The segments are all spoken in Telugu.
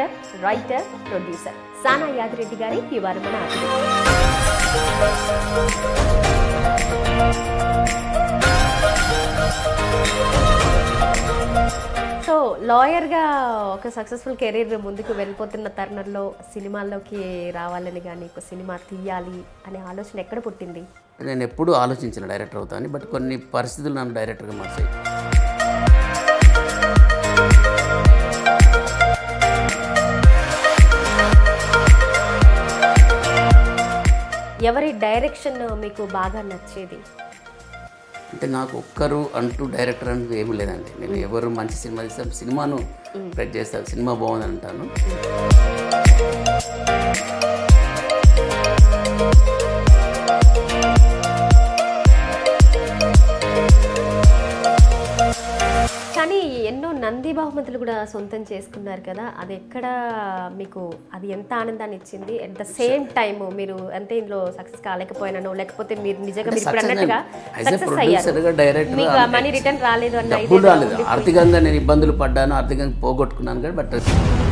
డైరెక్టర్ రైటర్ ప్రొడ్యూసర్ సానా యాదిరెడ్డి గారి ఈ వారం మన అతిథి సో లాయర్గా ఒక సక్సెస్ఫుల్ కెరీర్ ముందుకు వెళ్ళిపోతున్న తరుణంలో సినిమాల్లోకి రావాలని కానీ ఒక సినిమా తీయాలి అనే ఆలోచన ఎక్కడ పుట్టింది నేను ఎప్పుడూ ఆలోచించిన డైరెక్టర్ అవుతాను బట్ కొన్ని పరిస్థితులు నన్ను డైరెక్టర్గా మార్చాయి ఎవరి డైరెక్షన్ మీకు బాగా నచ్చేది అంటే నాకు ఒక్కరు అంటూ డైరెక్టర్ అంటూ ఏమీ లేదండి నేను ఎవరు మంచి సినిమా తీస్తాను సినిమాను ప్రెడ్ చేస్తాను సినిమా బాగుంది అంటాను కానీ ఎన్నో నంది బహుమతులు కూడా సొంతం చేసుకున్నారు కదా అది ఎక్కడ మీకు అది ఎంత ఆనందాన్ని ఇచ్చింది అట్ ద సేమ్ టైం మీరు అంటే ఇందులో సక్సెస్ కాలేకపోయినాను లేకపోతే మీరు నిజంగా మీరు ఇప్పుడు అన్నట్టుగా యాజ్ ఎ సక్సెస్ అయ్యారు ప్రొడ్యూసర్గా డైరెక్టర్ మీకు ఆ మనీ రిటర్న్ రాలేదు అన్న డబ్బులు రాలేదు ఆర్థికంగా నేను ఇబ్బందులు పడ్డాను ఆర్థికంగా పోగొట్టుకున్నాను కానీ బట్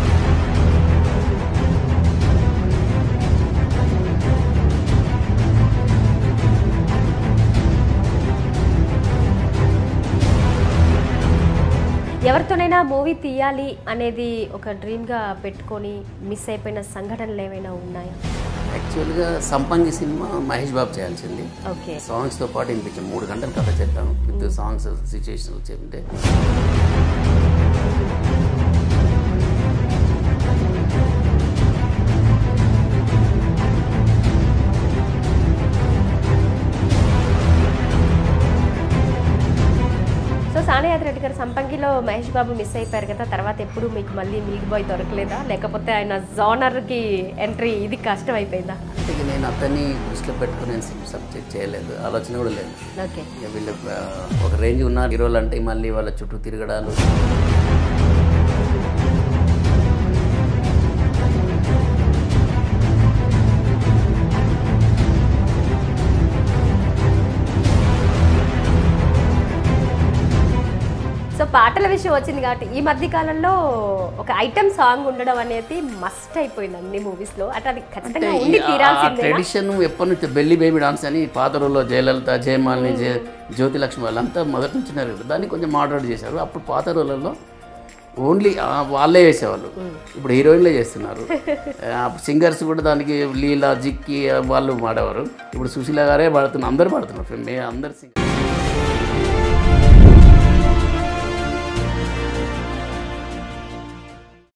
ఎవరితోనైనా మూవీ తీయాలి అనేది ఒక డ్రీమ్గా పెట్టుకొని మిస్ అయిపోయిన సంఘటనలు ఏమైనా ఉన్నాయా యాక్చువల్గా సంపంగి సినిమా మహేష్ బాబు చేయాల్సింది ఓకే సాంగ్స్తో పాటు వినిపించాం మూడు గంటల కథ చెప్పాము విత్ సాంగ్స్ సిచ్యువేషన్ చెప్తే సో సానయాద్ రెడ్డి గారు సంపంగిలో మహేష్ బాబు మిస్ అయిపోయారు కదా తర్వాత ఎప్పుడు మీకు మళ్ళీ మిల్క్ బాయ్ దొరకలేదా లేకపోతే ఆయన జానర్కి ఎంట్రీ ఇది కష్టం అయిపోయిందా అంటే ఇక నేను అతన్ని దృష్టిలో పెట్టుకుని నేను సబ్జెక్ట్ చేయలేదు ఆలోచన కూడా లేదు ఓకే ఇక వీళ్ళు ఆ, ఒక రేంజ్ ఉన్నారు హీరోలు అంటే మళ్ళీ వాళ్ళ చుట్టూ తిరగడాలు సో పాటల విషయం వచ్చింది కాబట్టి ఈ మధ్య కాలంలో ఒక ఐటమ్ సాంగ్ ఉండడం అనేది మస్ట్ అయిపోయింది అన్ని మూవీస్ లో అంటే అది ఖచ్చితంగా ఉండి తీరాల్సిందే ట్రెడిషన్ ఎప్పటి నుంచి బెల్లి బేబీ డాన్స్ అని పాత రోజుల్లో జయలలిత జయమాలిని జయ జ్యోతి లక్ష్మి వాళ్ళంతా మొదటి నుంచి ఉన్నారు కదా. దాన్ని కొంచెం మోడరేట్ చేశారు అప్పుడు పాత రోజులలో ఓన్లీ వాళ్ళే వేసేవాళ్ళు ఇప్పుడు హీరోయిన్లే చేస్తున్నారు సింగర్స్ కూడా దానికి లీలా జిక్కి వాళ్ళు పాడేవారు ఇప్పుడు సుశీల గారే పాడుతున్నారు అందరు పాడుతున్నారు మే అందరు sing-